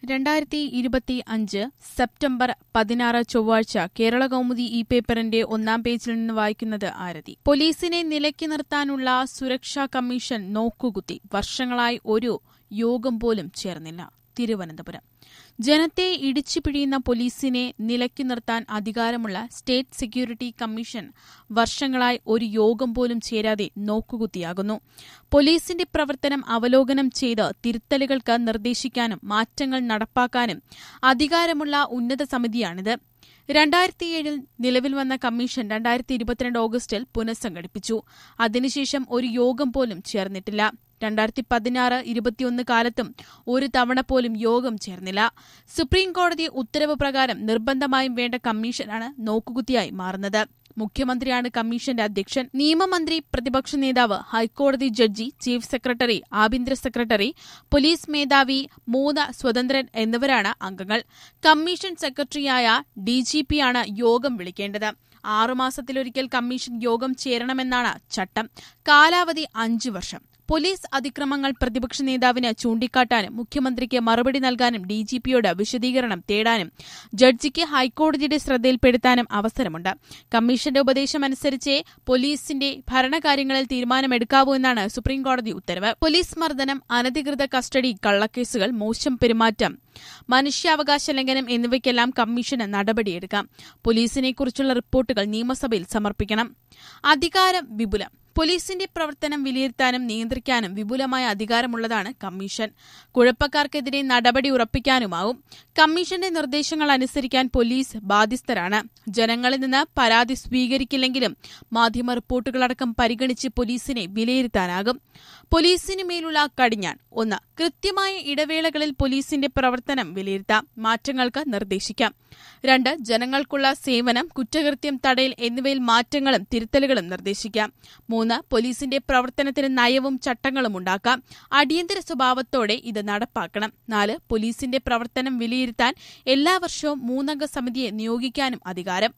രണ്ടായിരത്തി ഇരുപത്തി അഞ്ച് സെപ്റ്റംബർ പതിനാറ് ചൊവ്വാഴ്ച കേരള കൗമുദി ഈ പേപ്പറിന്റെ ഒന്നാം പേജിൽ നിന്ന് വായിക്കുന്നത് ആരതി പോലീസിനെ നിലയ്ക്ക് നിർത്താനുള്ള സുരക്ഷാ കമ്മീഷൻ നോക്കുകുത്തി വർഷങ്ങളായി ഒരു യോഗം പോലും ചേർന്നില്ല തിരുവനന്തപുരം ജനത്തെ ഇടിച്ചു പിഴിയുന്ന പോലീസിനെ നിലയ്ക്കു നിർത്താൻ അധികാരമുള്ള സ്റ്റേറ്റ് സെക്യൂരിറ്റി കമ്മീഷൻ വർഷങ്ങളായി ഒരു യോഗം പോലും ചേരാതെ നോക്കുകുത്തിയാകുന്നു പോലീസിന്റെ പ്രവർത്തനം അവലോകനം ചെയ്ത് തിരുത്തലുകൾക്ക് നിർദ്ദേശിക്കാനും മാറ്റങ്ങൾ നടപ്പാക്കാനും അധികാരമുള്ള ഉന്നത സമിതിയാണിത് രണ്ടായിരത്തിയേഴിൽ നിലവിൽ വന്ന കമ്മീഷൻ രണ്ടായിരത്തി ഇരുപത്തിരണ്ട് ഓഗസ്റ്റിൽ പുനഃസംഘടിപ്പിച്ചു അതിനുശേഷം ഒരു യോഗം പോലും ചേർന്നിട്ടില്ല രണ്ടായിരത്തി പതിനാറ് ഇരുപത്തിയൊന്ന് കാലത്തും ഒരു തവണ പോലും യോഗം ചേർന്നില്ല സുപ്രീം കോടതി ഉത്തരവ് പ്രകാരം നിർബന്ധമായും വേണ്ട കമ്മീഷനാണ് നോക്കുകുത്തിയായി മാറുന്നത് മുഖ്യമന്ത്രിയാണ് കമ്മീഷന്റെ അധ്യക്ഷൻ നിയമമന്ത്രി പ്രതിപക്ഷ നേതാവ് ഹൈക്കോടതി ജഡ്ജി ചീഫ് സെക്രട്ടറി ആഭ്യന്തര സെക്രട്ടറി പോലീസ് മേധാവി മൂന്ന് സ്വതന്ത്രൻ എന്നിവരാണ് അംഗങ്ങൾ കമ്മീഷൻ സെക്രട്ടറിയായ ഡിജിപിയാണ് യോഗം വിളിക്കേണ്ടത് ആറുമാസത്തിലൊരിക്കൽ കമ്മീഷൻ യോഗം ചേരണമെന്നാണ് ചട്ടം കാലാവധി അഞ്ചു വർഷം പോലീസ് അതിക്രമങ്ങൾ പ്രതിപക്ഷ നേതാവിന് ചൂണ്ടിക്കാട്ടാനും മുഖ്യമന്ത്രിക്ക് മറുപടി നൽകാനും ഡിജിപിയോട് വിശദീകരണം തേടാനും ജഡ്ജിക്ക് ഹൈക്കോടതിയുടെ ശ്രദ്ധയിൽപ്പെടുത്താനും അവസരമുണ്ട് കമ്മീഷന്റെ ഉപദേശമനുസരിച്ചേ പോലീസിന്റെ ഭരണകാര്യങ്ങളിൽ തീരുമാനമെടുക്കാവൂ എന്നാണ് സുപ്രീംകോടതി ഉത്തരവ് പോലീസ് മർദ്ദനം അനധികൃത കസ്റ്റഡി കള്ളക്കേസുകൾ മോശം പെരുമാറ്റം മനുഷ്യാവകാശ ലംഘനം എന്നിവയ്ക്കെല്ലാം കമ്മീഷന് നടപടിയെടുക്കാം പോലീസിനെക്കുറിച്ചുള്ള റിപ്പോർട്ടുകൾ നിയമസഭയിൽ സമർപ്പിക്കണം അധികാരം വിപുലം പോലീസിന്റെ പ്രവർത്തനം വിലയിരുത്താനും നിയന്ത്രിക്കാനും വിപുലമായ അധികാരമുള്ളതാണ് കമ്മീഷൻ കുഴപ്പക്കാർക്കെതിരെ നടപടി ഉറപ്പിക്കാനുമാവും കമ്മീഷന്റെ നിർദ്ദേശങ്ങൾ അനുസരിക്കാൻ പോലീസ് ബാധ്യസ്ഥരാണ് ജനങ്ങളിൽ നിന്ന് പരാതി സ്വീകരിക്കില്ലെങ്കിലും മാധ്യമ റിപ്പോർട്ടുകളടക്കം പരിഗണിച്ച് പോലീസിനെ വിലയിരുത്താനാകും പോലീസിന് മേലുള്ള കടിഞ്ഞാൺ ഒന്ന് കൃത്യമായ ഇടവേളകളിൽ പോലീസിന്റെ പ്രവർത്തനം വിലയിരുത്താം മാറ്റങ്ങൾക്ക് നിർദ്ദേശിക്കാം രണ്ട് ജനങ്ങൾക്കുള്ള സേവനം കുറ്റകൃത്യം തടയൽ എന്നിവയിൽ മാറ്റങ്ങളും തിരുത്തലുകളും നിർദ്ദേശിക്കാം മൂന്ന് പോലീസിന്റെ പ്രവർത്തനത്തിന് നയവും ചട്ടങ്ങളും ഉണ്ടാക്കാം അടിയന്തര സ്വഭാവത്തോടെ ഇത് നടപ്പാക്കണം നാല് പോലീസിന്റെ പ്രവർത്തനം വിലയിരുത്താൻ എല്ലാ വർഷവും മൂന്നംഗ സമിതിയെ നിയോഗിക്കാനും അധികാരം